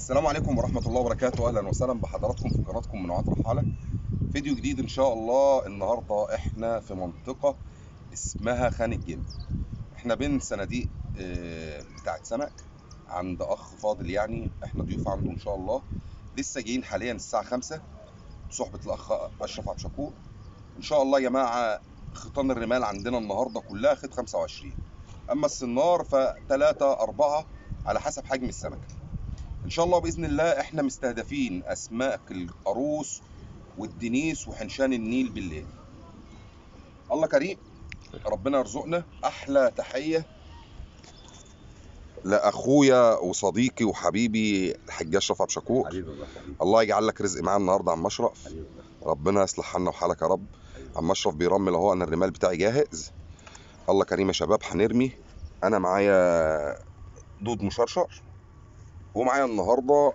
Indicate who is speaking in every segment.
Speaker 1: السلام عليكم ورحمة الله وبركاته أهلا وسهلا بحضراتكم في قناتكم من وعد رحالة فيديو جديد إن شاء الله النهاردة إحنا في منطقة اسمها خان الجن إحنا بين صناديق آه، بتاعت سمك عند أخ فاضل يعني إحنا ضيوف عنده إن شاء الله لسه جايين حاليا الساعة خمسة بصحبة الأخ أشرف عبد الشكور إن شاء الله يا جماعة خيطان الرمال عندنا النهاردة كلها خيط 25 أما السنار فتلاتة أربعة على حسب حجم السمكة ان شاء الله باذن الله احنا مستهدفين اسماك القاروص والدنيس وحنشان النيل بالليل الله كريم ربنا يرزقنا احلى تحيه لاخويا وصديقي وحبيبي الحاج اشرف عبد الشكور
Speaker 2: حبيبي الله حبيبي
Speaker 1: الله يجعل لك رزق معانا النهارده يا عم اشرف
Speaker 2: حبيبي الله
Speaker 1: ربنا يصلح حالنا وحالك يا رب عم اشرف بيرمل اهو انا الرمال بتاعي جاهز الله كريم يا شباب هنرمي انا معايا دود مشرشر ومعايا النهارده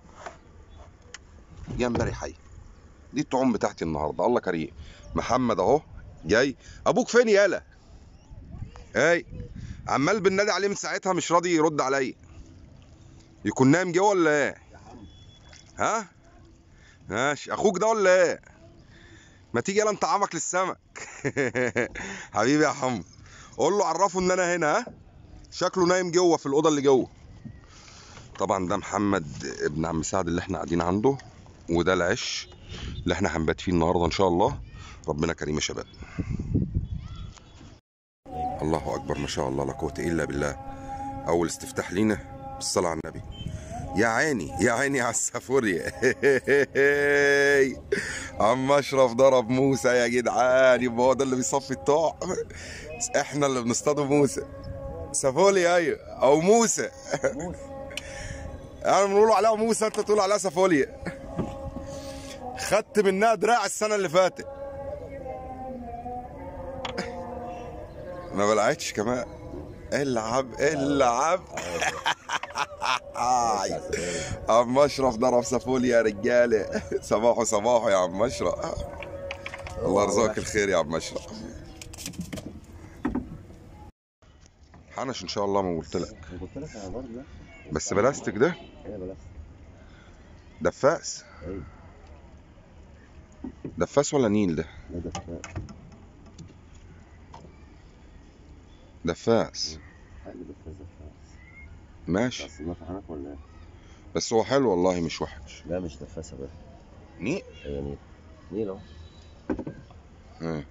Speaker 1: جمبري حي دي الطعوم بتاعتي النهارده الله كريم محمد اهو جاي ابوك فين يالا اي عمال بننادي عليه من ساعتها مش راضي يرد عليا يكون نايم جوه ولا ايه ها ماشي اخوك ده ولا ايه ما تيجي يلا انت عمك للسمك حبيبي يا حمو قول له عرفه ان انا هنا ها شكله نايم جوه في الاوضه اللي جوه طبعا ده محمد ابن عم سعد اللي احنا قاعدين عنده وده العش اللي احنا هنبات فيه النهارده ان شاء الله ربنا كريم يا شباب الله اكبر ما شاء الله لا قوه الا بالله اول استفتاح لينا بالصلاه على النبي يا عيني يا عيني على السافوريا عم اشرف ضرب موسى يا جدعان يبقى هو ده اللي بيصفي الطاع احنا اللي بنصطاد موسى سافوليا ايوه او موسى انا بنقول عليها موسى انت تقول عليها سافوليا خدت منها دراع السنه اللي فاتت ما بلعتش كمان العب العب عم اشرف ضرب سافوليا يا رجاله صباحو صباحو يا عم اشرف الله يرزقك الخير يا عم اشرف حنش ان شاء الله ما قلت لك
Speaker 2: أنا قلت لك انا برضه ده
Speaker 1: بس بلاستيك ده
Speaker 2: ايه بلاش
Speaker 1: دفاس
Speaker 2: ايوه
Speaker 1: دفاس ولا نيل ده
Speaker 2: ده ده كفايه
Speaker 1: دفاس
Speaker 2: حق ده كفايه ده كفايه
Speaker 1: ماشي
Speaker 2: بس ما فهمك ولا ايه؟
Speaker 1: بس هو حلو والله مش وحش
Speaker 2: لا مش دفاسه بقى
Speaker 1: نيل
Speaker 2: هي نيل نيل اهو
Speaker 1: آه.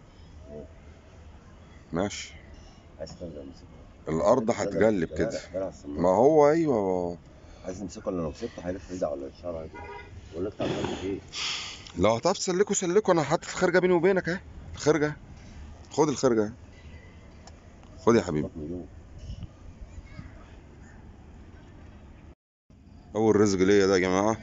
Speaker 1: ماشي
Speaker 2: عايز تنزل امسكه
Speaker 1: الارض هتجلب
Speaker 2: لا،
Speaker 1: كده
Speaker 2: لا، لا، على السماعة.
Speaker 1: ما هو ايوه
Speaker 2: عايز تمسكه ولا لو مسكته هيلف يرجع ولا الشعر عادي بقول لك تعمل ايه؟
Speaker 1: لو هتعرف تسلكوا سلكوا انا حاطط الخرجه بيني وبينك اهي الخرجه خد الخرجه اهي. خد يا حبيبي
Speaker 2: مليون.
Speaker 1: اول رزق ليا ده يا جماعه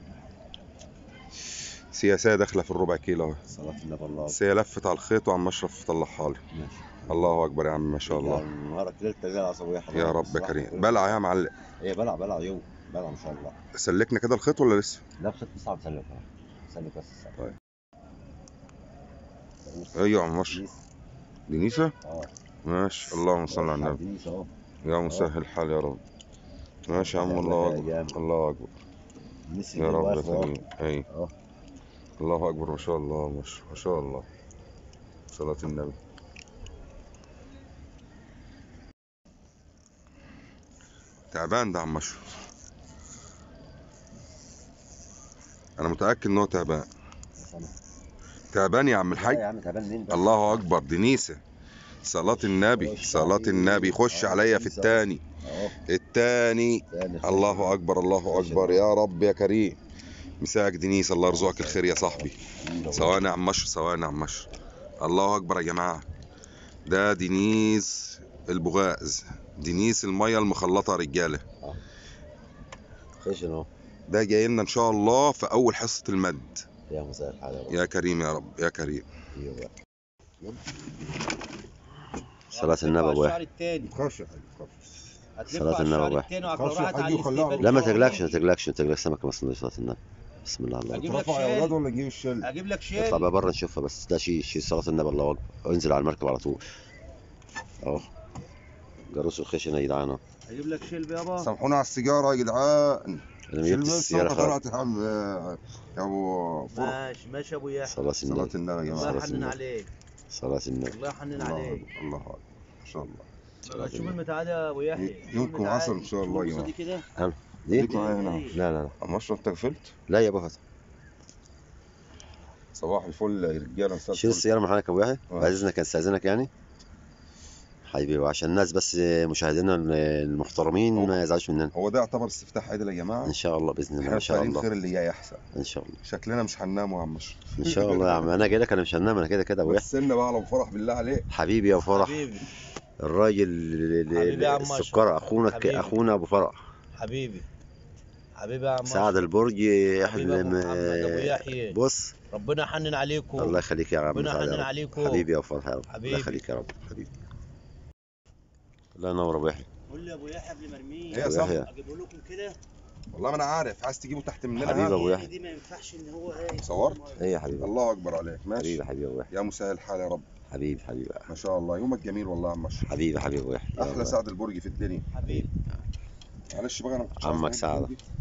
Speaker 1: سياسيه داخله في الربع كيلو اهي
Speaker 2: صلاة النبي الله
Speaker 1: بس هي لفت على الخيط وعم اشرف طلعها لي
Speaker 2: ماشي
Speaker 1: الله اكبر يا عم ما شاء الله
Speaker 2: نهارك ليلة ترجع العصبية
Speaker 1: يا رب يا كريم بلع يا معلم
Speaker 2: ايه بلع بلع يوم بلع ما شاء الله
Speaker 1: سلكنا كده الخيط ولا لسه
Speaker 2: لا بخيط صعب تسلك سلك بس السلك.
Speaker 1: طيب.
Speaker 2: بص.
Speaker 1: ايوه يا عم اشرف
Speaker 2: دينيس.
Speaker 1: دنيسه
Speaker 2: اه
Speaker 1: ماشي اللهم صل على النبي
Speaker 2: دينيس اهو
Speaker 1: يا مسهل الحال يا رب ماشي يا عم الله اكبر الله اكبر
Speaker 2: دينيس
Speaker 1: يا
Speaker 2: اللي
Speaker 1: رب يا
Speaker 2: واقف اهو.
Speaker 1: كريم اي
Speaker 2: اه
Speaker 1: الله اكبر ما شاء الله ما شاء- ما شاء الله صلاة النبي تعبان ده عم اشرف انا متاكد ان هو تعبان
Speaker 2: سنة.
Speaker 1: تعبان يا عم
Speaker 2: لا يا
Speaker 1: الحاج
Speaker 2: عم تعبان مين بس
Speaker 1: الله اكبر دنيسه صلاة النبي صلاة النبي خش عليا في التاني
Speaker 2: اهو
Speaker 1: التاني
Speaker 2: تاني خش.
Speaker 1: الله اكبر الله اكبر يا رب يا كريم مساك دنيس الله يرزقك الخير يا صاحبي ثواني يا عم مشر ثواني يا عم مشر الله اكبر يا جماعه ده دنيس البغاز دنيس الميه المخلطه يا رجاله
Speaker 2: خشن اهو
Speaker 1: ده جاي لنا ان شاء الله في اول حصه المد
Speaker 2: يا مساء الحال يا رب
Speaker 1: يا كريم يا رب يا كريم
Speaker 2: ايوه بقى صلاة النبي ابو
Speaker 3: الشعر التاني
Speaker 1: خش يا حبيبي
Speaker 3: هتلف
Speaker 2: صلاة
Speaker 3: على
Speaker 2: النبي
Speaker 3: الشعر
Speaker 2: بقى.
Speaker 3: التاني وعلى
Speaker 1: خلاص يا
Speaker 3: الراحة
Speaker 1: حاج
Speaker 3: على
Speaker 1: وخليها
Speaker 3: الاستقبال
Speaker 2: لا ما
Speaker 3: إن شاء
Speaker 2: تقلقش
Speaker 3: الله.
Speaker 2: ما تقلقش ما تقلقش سمكة بس من صلاة النبي بسم الله الله
Speaker 3: أجيب
Speaker 2: أكبر.
Speaker 3: لك شاي
Speaker 1: ولا نجيب الشل
Speaker 3: اجيب لك
Speaker 2: اطلع
Speaker 3: شاي
Speaker 2: بقى بره نشوفها بس ده شيء شيء صلاة النبي الله اكبر انزل على المركب على طول اهو جاروس الخشنة يا جدعان اهو
Speaker 3: اجيب لك شيل يابا
Speaker 1: سامحونا على السيجاره يا جدعان
Speaker 2: انا جبت
Speaker 1: شلبس
Speaker 2: السياره
Speaker 1: طلعت
Speaker 2: خالص
Speaker 1: طلعت يا عم آه، يا ابو فرح
Speaker 3: ماشي ماشي يا ابو يحيى
Speaker 2: صلاة
Speaker 1: صلاة
Speaker 2: النبي
Speaker 1: النبي يا جماعة
Speaker 3: الله
Speaker 2: صلاة
Speaker 3: يحنن
Speaker 2: النبي.
Speaker 3: عليك
Speaker 2: صلاة النبي
Speaker 3: الله يحنن
Speaker 1: الله
Speaker 3: عليك
Speaker 1: أكبر، الله أكبر ما شاء الله
Speaker 2: صلاة
Speaker 3: شوف
Speaker 2: النبي.
Speaker 3: المتعاد يا ابو يحيى شوف
Speaker 1: يومكم
Speaker 3: المتعاد.
Speaker 1: عسل إن شاء الله يا
Speaker 3: شوف
Speaker 1: جماعة.
Speaker 3: دي كده
Speaker 2: دي
Speaker 1: خليكم معايا هنا
Speaker 2: لا لا لا
Speaker 1: عم اشرف انت قفلت
Speaker 2: لا يا ابو فتح
Speaker 1: صباح الفل يا رجاله مساء
Speaker 2: شيل
Speaker 1: الفل
Speaker 2: السياره من حالك يا ابو يحيى
Speaker 1: آه.
Speaker 2: بعد اذنك استاذنك يعني حبيبي عشان الناس بس مشاهدينا المحترمين
Speaker 1: هو-
Speaker 2: ما يزعلوش مننا
Speaker 1: هو ده يعتبر استفتاح عادل يا جماعه
Speaker 2: ان شاء الله باذن الله
Speaker 1: احنا
Speaker 2: ان شاء
Speaker 1: فاعلين
Speaker 2: الله
Speaker 1: خير اللي جاي احسن
Speaker 2: ان شاء الله
Speaker 1: شكلنا مش هننام يا عم اشرف
Speaker 2: ان شاء الله يا عم انا جاي لك انا مش هنام انا كده كده يا ابو يحيى
Speaker 1: بسلنا بقى على ابو فرح بالله عليك
Speaker 2: حبيبي يا ابو فرح
Speaker 3: حبيبي
Speaker 2: الراجل ال- ال-
Speaker 3: حبيبي يا عم أشرف.
Speaker 2: السكر اخونا
Speaker 3: حبيبي.
Speaker 2: اخونا ابو فرح
Speaker 3: حبيبي حبيبي يا عم
Speaker 2: سعد
Speaker 3: أشرف.
Speaker 2: البرج
Speaker 3: حبيبي
Speaker 2: احنا
Speaker 3: أبو محمد أبو يحيى.
Speaker 2: بص
Speaker 3: ربنا يحنن عليكم
Speaker 2: الله يخليك يا عم
Speaker 3: ربنا
Speaker 2: سعد يا
Speaker 3: يحنن
Speaker 2: رب.
Speaker 3: عليكم
Speaker 2: حبيبي يا ابو فرح يا رب الله
Speaker 3: حبيبي.
Speaker 2: يخليك يا رب حبيبي الله ينور ابو يحيى
Speaker 3: قول لي يا ابو يحيى قبل ما ارميه
Speaker 1: إيه يا
Speaker 2: أبو
Speaker 1: صاحبي؟
Speaker 2: يحيى
Speaker 3: اجيبه لكم كده
Speaker 1: والله ما انا عارف عايز تجيبه تحت مننا
Speaker 2: حبيبي
Speaker 1: ها؟
Speaker 2: أبو يحيى.
Speaker 3: دي ما ينفعش ان هو ايه
Speaker 1: صورت؟
Speaker 2: ايه يا حبيبي
Speaker 1: الله اكبر عليك ماشي
Speaker 2: حبيبي حبيبي ابو يحيى
Speaker 1: يا مسهل الحال يا رب
Speaker 2: حبيبي حبيبي
Speaker 1: ما شاء الله يومك جميل والله يا عم اشرف
Speaker 2: حبيبي حبيبي ابو يحيى
Speaker 1: احلى
Speaker 2: يلا.
Speaker 1: سعد البرج في الدنيا
Speaker 3: حبيبي
Speaker 1: معلش بقى انا ما كنتش عايز
Speaker 2: عمك
Speaker 1: أقول
Speaker 2: سعد.
Speaker 1: الكلمة دي.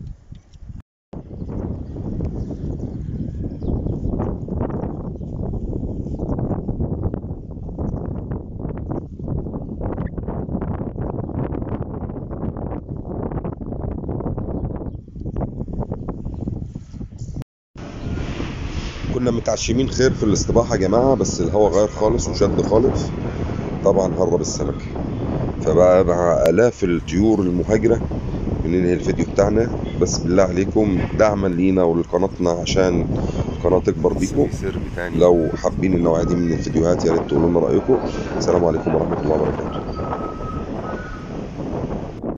Speaker 1: كنا متعشمين خير في الاستباحة يا جماعة بس الهوا غير خالص وشد خالص طبعا هرب السمك فبقى مع آلاف الطيور المهاجرة بننهي الفيديو بتاعنا بس بالله عليكم دعما لينا ولقناتنا عشان القناة تكبر بيكم لو حابين النوعية دي من الفيديوهات يا ريت تقولوا لنا رأيكم السلام عليكم ورحمة الله وبركاته